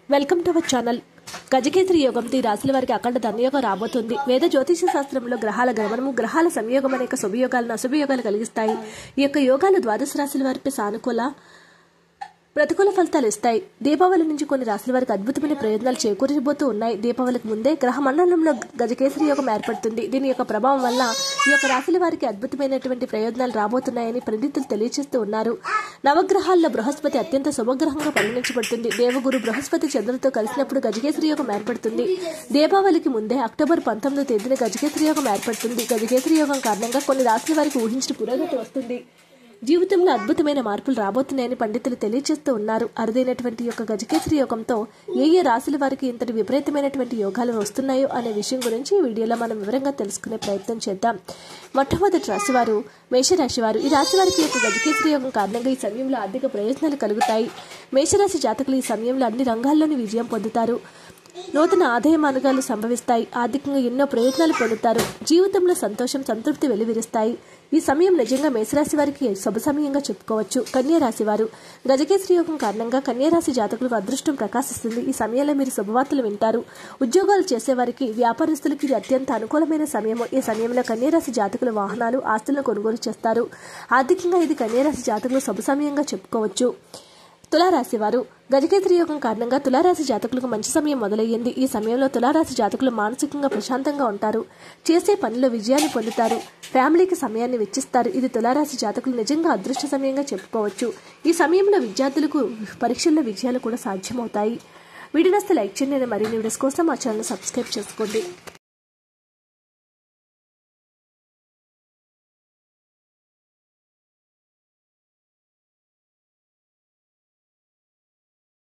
welcome to our channel గజకేసరి యోగంతో ఈ రాశుల వారికి అఖండ ధనయోగం రాబోతుంది వేద జ్యోతిష శాస్త్రంలో గ్రహాల గమనము గ్రహాల సంయోగం అనేక శుభయోగాలను అశుభయోగాలు కలిగిస్తాయి ఈ యొక్క యోగాలు ద్వాదశ రాశుల వారిపై సానుకూల ప్రతికూల ఫలితాలు ఇస్తాయి దీపావళి నుంచి కొన్ని రాశుల వారికి అద్భుతమైన ప్రయోజనాలు చేకూరబోతూ ఉన్నాయి దీపావళికి ముందే గ్రహ మండలంలో గజకేసరి యోగం ఏర్పడుతుంది దీని యొక్క ప్రభావం వల్ల ఈ యొక్క రాశుల వారికి అద్భుతమైనటువంటి ప్రయోజనాలు రాబోతున్నాయని పండితులు తెలియజేస్తూ ఉన్నారు నవగ్రహాల్లో బృహస్పతి అత్యంత శుభగ్రహంగా పరిగణించబడుతుంది దేవగురు బృహస్పతి చంద్రులతో కలిసినప్పుడు గజకేసరి యోగం ఏర్పడుతుంది దీపావళికి ముందే అక్టోబర్ పంతొమ్మిదో తేదీన గజకేసరి యోగం ఏర్పడుతుంది గజకేసరి యోగం కారణంగా కొన్ని రాశుల వారికి ఊహించిన పురోగతి వస్తుంది జీవితంలో అద్భుతమైన మార్పులు రాబోతున్నాయని పండితులు తెలియజేస్తూ ఉన్నారు అరుదైనటువంటి యొక్క గజకేసరి యోగంతో ఏ ఏ రాశుల వారికి ఇంతటి విపరీతమైనటువంటి యోగాలు వస్తున్నాయో అనే విషయం గురించి ఈ వీడియోలో మనం వివరంగా తెలుసుకునే ప్రయత్నం చేద్దాం మొట్టమొదటి రాశివారు మేషరాశి వారు ఈ రాశి వారికి యొక్క గజకేసరి యోగం కారణంగా ఈ సమయంలో ఆర్థిక ప్రయోజనాలు కలుగుతాయి మేషరాశి జాతకులు ఈ సమయంలో అన్ని రంగాల్లోని విజయం పొందుతారు నూతన ఆదాయ మార్గాలు సంభవిస్తాయి ఆర్థికంగా ఎన్నో ప్రయోజనాలు పొందుతారు జీవితంలో సంతోషం సంతృప్తి వెలువరిస్తాయి ఈ సమయం నిజంగా మేషరాశి వారికి శుభ సమయంగా చెప్పుకోవచ్చు కన్యా రాశి వారు గజకేసరి యోగం కారణంగా కన్యా రాశి జాతకులకు అదృష్టం ప్రకాశిస్తుంది ఈ సమయంలో మీరు శుభవార్తలు వింటారు ఉద్యోగాలు చేసేవారికి వ్యాపారస్తులకి ఇది అత్యంత అనుకూలమైన సమయము ఈ సమయంలో కన్యా రాశి జాతకులు వాహనాలు ఆస్తులను కొనుగోలు చేస్తారు ఆర్థికంగా ఇది కన్యా రాశి జాతకులు శుభ సమయంగా చెప్పుకోవచ్చు తులారాశి వారు గజకేసరి యోగం కారణంగా తులారాశి జాతకులకు మంచి సమయం మొదలయ్యింది ఈ సమయంలో తులారాశి జాతకులు మానసికంగా ప్రశాంతంగా ఉంటారు చేసే పనిలో విజయాన్ని పొందుతారు ఫ్యామిలీకి సమయాన్ని వెచ్చిస్తారు ఇది తులారాశి జాతకులు నిజంగా అదృష్ట సమయంగా చెప్పుకోవచ్చు ఈ సమయంలో విద్యార్థులకు పరీక్షల్లో విజయాలు కూడా సాధ్యమవుతాయి వీడియోస్ లైక్ చేయండి మరిన్ని వీడియోస్ కోసం మా ఛానల్ సబ్స్క్రైబ్ చేసుకోండి